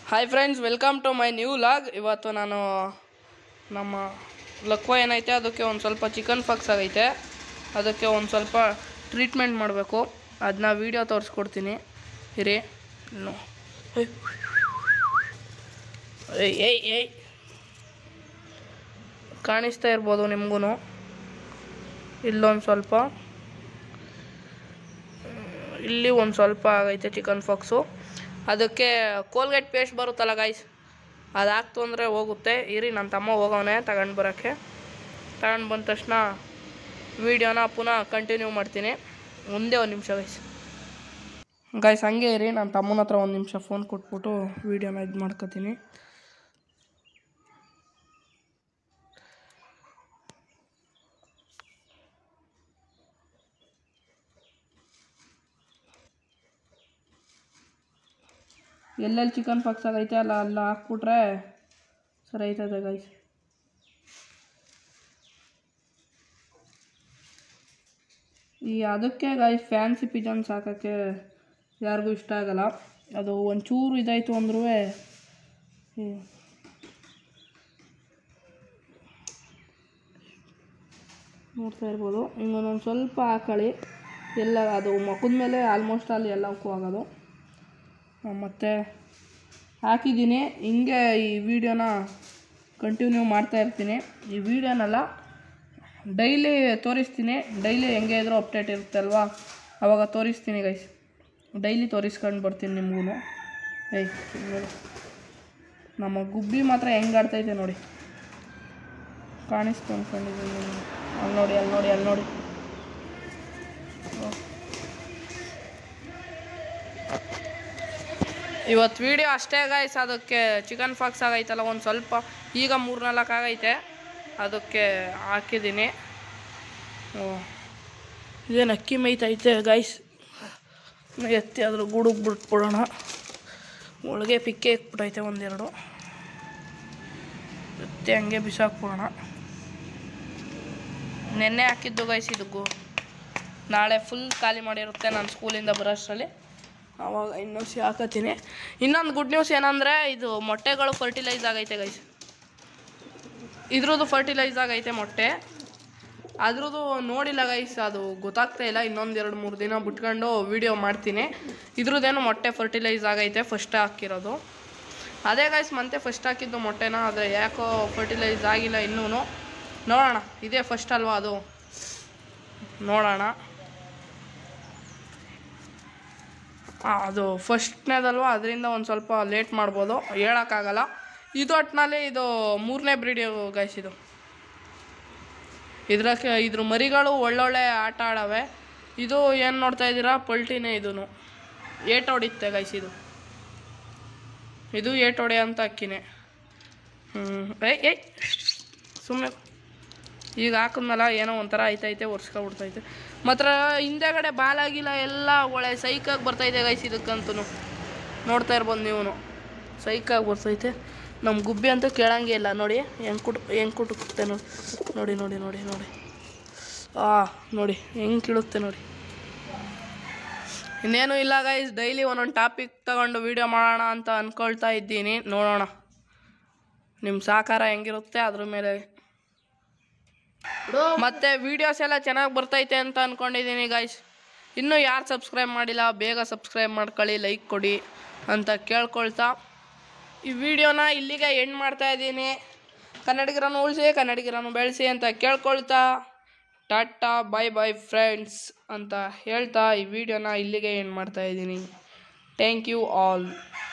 Hi friends welcome to my new vlog ಇವತ್ತು ನಾನು ನಮ್ಮ ಲಕ್ವ ಏನೈತೆ ಅದಕ್ಕೆ ಒಂದು ಸ್ವಲ್ಪ ಚಿಕನ್ ಫಕ್ಸ್ ಆಗೈತೆ ಅದಕ್ಕೆ ಒಂದು ಸ್ವಲ್ಪ ಟ್ರೀಟ್ಮೆಂಟ್ ಮಾಡಬೇಕು ಅದನ್ನ ವೀಡಿಯೋ ತೋರಿಸ್ಕೊಡ್ತೀನಿ ಇರಿ ಇನ್ನು ಏಯ್. ಏಯ್ ಏಯ್ ಏಯ್ ಕಾಣಿಸ್ತಾ ಇರ್ಬೋದು ನಿಮಗೂ ಇಲ್ಲೊಂದು ಸ್ವಲ್ಪ ಇಲ್ಲಿ ಒಂದು ಸ್ವಲ್ಪ ಆಗೈತೆ ಚಿಕನ್ ಫಾಕ್ಸು ಅದಕ್ಕೆ ಕೋಲ್ಗೇಟ್ ಪೇಸ್ಟ್ ಬರುತ್ತಲ್ಲ ಗಾಯ್ಸ್ ಅದು ಹಾಕ್ತು ಅಂದರೆ ಹೋಗುತ್ತೆ ಇರಿ ನನ್ನ ತಮ್ಮ ಹೋಗವನೆ ತಗೊಂಡು ಬರೋಕ್ಕೆ ತಗೊಂಡು ಬಂದ ತಕ್ಷಣ ವೀಡಿಯೋನ ಪುನಃ ಕಂಟಿನ್ಯೂ ಮಾಡ್ತೀನಿ ಒಂದೇ ಒಂದು ನಿಮಿಷ ಗೈಸ್ ಗಾಯ್ಸ್ ಹಂಗೆ ಇರಿ ನನ್ನ ತಮ್ಮನ ಹತ್ರ ಒಂದು ನಿಮಿಷ ಫೋನ್ ಕೊಟ್ಬಿಟ್ಟು ವೀಡಿಯೋನ ಇದು ಮಾಡ್ಕೊತೀನಿ ಎಲ್ಲೆಲ್ಲಿ ಚಿಕನ್ ಫಾಕ್ಸ್ ಆಗೈತೆ ಅಲ್ಲ ಅಲ್ಲ ಹಾಕ್ಬಿಟ್ರೆ ಸರಿ ಆಯ್ತದೆ ಗೈಸ್ ಈ ಅದಕ್ಕೆ ಗೈಸ್ ಫ್ಯಾನ್ಸಿ ಪಿಜನ್ಸ್ ಹಾಕೋಕ್ಕೆ ಯಾರಿಗೂ ಇಷ್ಟ ಆಗಲ್ಲ ಅದು ಒಂಚೂರು ಇದಾಯಿತು ಅಂದ್ರೂ ನೋಡ್ತಾ ಇರ್ಬೋದು ಹಿಂಗೊಂದೊಂದು ಸ್ವಲ್ಪ ಹಾಕೊಳ್ಳಿ ಎಲ್ಲ ಅದು ಮುಖದ ಮೇಲೆ ಆಲ್ಮೋಸ್ಟ್ ಅಲ್ಲಿ ಎಲ್ಲಕ್ಕೂ ಆಗೋದು ಮತ್ತು ಹಾಕಿದ್ದೀನಿ ಹಿಂಗೆ ಈ ವಿಡಿಯೋನ ಕಂಟಿನ್ಯೂ ಮಾಡ್ತಾ ಇರ್ತೀನಿ ಈ ವಿಡಿಯೋನೆಲ್ಲ ಡೈಲಿ ತೋರಿಸ್ತೀನಿ ಡೈಲಿ ಹೆಂಗೆ ಇದ್ರೂ ಅಪ್ಡೇಟ್ ಇರುತ್ತೆ ಅಲ್ವಾ ಅವಾಗ ತೋರಿಸ್ತೀನಿ ಗೈಸ್ ಡೈಲಿ ತೋರಿಸ್ಕೊಂಡು ಬರ್ತೀನಿ ನಿಮಗೂ ಏಯ್ ನೋಡಿ. ನಮ್ಮ ಗುಬ್ಬಿ ಮಾತ್ರ ಹೆಂಗೆ ಆಡ್ತೈತೆ ನೋಡಿ ಕಾಣಿಸ್ತು ಅಂದ್ಕೊಂಡಿದ್ದೀನಿ ಅಲ್ಲಿ ನೋಡಿ ಅಲ್ಲಿ ನೋಡಿ ಅಲ್ಲಿ ನೋಡಿ ಇವತ್ತು ವಿಡಿಯೋ ಅಷ್ಟೇ ಗಾಯ್ಸ್ ಅದಕ್ಕೆ ಚಿಕನ್ ಫಾಕ್ಸ್ ಆಗೈತಲ್ಲ ಒಂದು ಸ್ವಲ್ಪ ಈಗ ಮೂರು ನಾಲ್ಕು ಆಗೈತೆ ಅದಕ್ಕೆ ಹಾಕಿದ್ದೀನಿ ಓ, ಇದೇನು ಅಕ್ಕಿ ಮೇಯ್ತೈತೆ ಗಾಯ್ಸ್ ಎತ್ತಿ ಅದ್ರ ಗೂಡಿಗೆ ಬಿಟ್ಬಿಡೋಣ ಒಳಗೆ ಪಿಕ್ಕೆ ಇಕ್ಬಿಟ್ಟೈತೆ ಒಂದೆರಡು ಎತ್ತಿ ಹಂಗೆ ಬಿಸಾಕ್ಬಿಡೋಣ ನೆನ್ನೆ ಹಾಕಿದ್ದು ಗೈಸ್ ಇದು ಗು ನಾಳೆ ಫುಲ್ ಖಾಲಿ ಮಾಡಿರುತ್ತೆ ನಾನು ಸ್ಕೂಲಿಂದ ಬರೋಷ್ಟರಲ್ಲಿ ಆವಾಗ ಇನ್ನೊಸಿ ಹಾಕತ್ತೀನಿ ಇನ್ನೊಂದು ಗುಡ್ ನ್ಯೂಸ್ ಏನಂದರೆ ಇದು ಮೊಟ್ಟೆಗಳು ಫರ್ಟಿಲೈಸ್ ಆಗೈತೆ ಗೈಸ್ ಇದ್ರದ್ದು ಫರ್ಟಿಲೈಸ್ ಆಗೈತೆ ಮೊಟ್ಟೆ ಅದ್ರದ್ದು ನೋಡಿಲ್ಲ ಗೈಸ್ ಅದು ಗೊತ್ತಾಗ್ತಾ ಇಲ್ಲ ಇನ್ನೊಂದು ಎರಡು ಮೂರು ದಿನ ಬಿಟ್ಕೊಂಡು ವೀಡಿಯೋ ಮಾಡ್ತೀನಿ ಇದ್ರದ್ದೇನು ಮೊಟ್ಟೆ ಫರ್ಟಿಲೈಸ್ ಆಗೈತೆ ಫಸ್ಟ್ ಹಾಕಿರೋದು ಅದೇ ಗೈಸ್ ಮತ್ತೆ ಫಸ್ಟ್ ಹಾಕಿದ್ದು ಮೊಟ್ಟೆನ ಆದರೆ ಯಾಕೋ ಫರ್ಟಿಲೈಸ್ ಆಗಿಲ್ಲ ಇನ್ನೂ ನೋಡೋಣ ಇದೇ ಫಸ್ಟ್ ಅಲ್ವಾ ಅದು ನೋಡೋಣ ಆ, ಅದು ಫಸ್ಟ್ನೇದಲ್ವ ಅದರಿಂದ ಒಂದು ಸ್ವಲ್ಪ ಲೇಟ್ ಮಾಡ್ಬೋದು ಹೇಳೋಕ್ಕಾಗಲ್ಲ ಇದು ಒಟ್ಟಿನಲ್ಲಿ ಇದು ಮೂರನೇ ಬ್ರೀಡ್ ಗೈಸ್ ಇದು ಇದ್ರಕ್ಕೆ ಇದ್ರ ಮರಿಗಳು ಒಳ್ಳೊಳ್ಳೆ ಆಟ ಆಡವೆ ಇದು ಏನು ನೋಡ್ತಾ ಇದ್ದೀರಾ ಪಲ್ಟಿನೇ ಇದೂ ಏಟ್ ಹೊಡಿತ್ತೆ ಗೈಸ್ ಇದು ಇದು ಏಟ್ ಹೊಡೆ ಅಂತ ಅಕ್ಕಿನೇ ಹ್ಞೂ ಏಯ್ ಏಯ್ ಸುಮ್ಮನೆ ಈಗ ಹಾಕಿದ್ಮೇಲೆ ಏನೋ ಒಂಥರ ಐತೈತೆ ಒರ್ಸ್ಕೊಬಿಡ್ತೈತೆ ಮಾತ್ರ ಹಿಂದೆಗಡೆ ಬಾಲಾಗಿಲ್ಲ ಎಲ್ಲ ಒಳ್ಳೆ ಸೈಕಾಗಿ ಬರ್ತೈತೆ ಗೈಸ್ ಇದಕ್ಕಂತೂ ನೋಡ್ತಾ ಇರ್ಬೋದು ನೀವು ಸೈಕಾಗಿ ಬರ್ತೈತೆ ನಮ್ಮ ಗುಬ್ಬಿ ಅಂತೂ ಕೇಳಂಗೆ ಇಲ್ಲ ನೋಡಿ ಹೆಂಗೆ ಕುಟ್ ಹೆಂಗೆ ಕುಟುಕುತ್ತೆ ನೋಡಿ ನೋಡಿ ನೋಡಿ ನೋಡಿ ನೋಡಿ ಆ ನೋಡಿ ಹೆಂಗೆ ಕೀಳುತ್ತೆ ನೋಡಿ ಇನ್ನೇನು ಇಲ್ಲ ಗೈಸ್ ಡೈಲಿ ಒಂದೊಂದು ಟಾಪಿಕ್ ತಗೊಂಡು ವೀಡಿಯೋ ಮಾಡೋಣ ಅಂತ ಅಂದ್ಕೊಳ್ತಾ ಇದ್ದೀನಿ ನೋಡೋಣ ನಿಮ್ಮ ಸಹಕಾರ ಹೆಂಗಿರುತ್ತೆ ಅದ್ರ ಮೇಲೆ ಮತ್ತೆ ವಿಡಿಯೋಸ್ ಎಲ್ಲ ಚೆನ್ನಾಗಿ ಬರ್ತೈತೆ ಅಂತ ಅಂದ್ಕೊಂಡಿದ್ದೀನಿ ಗಾಯ್ಸ್ ಇನ್ನೂ ಯಾರು ಸಬ್ಸ್ಕ್ರೈಬ್ ಮಾಡಿಲ್ಲ ಬೇಗ ಸಬ್ಸ್ಕ್ರೈಬ್ ಮಾಡ್ಕೊಳ್ಳಿ ಲೈಕ್ ಕೊಡಿ ಅಂತ ಕೇಳ್ಕೊಳ್ತಾ ಈ ವಿಡಿಯೋನ ಇಲ್ಲಿಗೆ ಎಂಡ್ ಮಾಡ್ತಾ ಇದ್ದೀನಿ ಕನ್ನಡಿಗರನ್ನು ಉಳಿಸಿ ಕನ್ನಡಿಗರನ್ನು ಬೆಳೆಸಿ ಅಂತ ಕೇಳ್ಕೊಳ್ತಾ ಟಾಟಾ ಬಾಯ್ ಬಾಯ್ ಫ್ರೆಂಡ್ಸ್ ಅಂತ ಹೇಳ್ತಾ ಈ ವಿಡಿಯೋನ ಇಲ್ಲಿಗೆ ಎಂಡ್ ಮಾಡ್ತಾ ಇದ್ದೀನಿ ಥ್ಯಾಂಕ್ ಯು ಆಲ್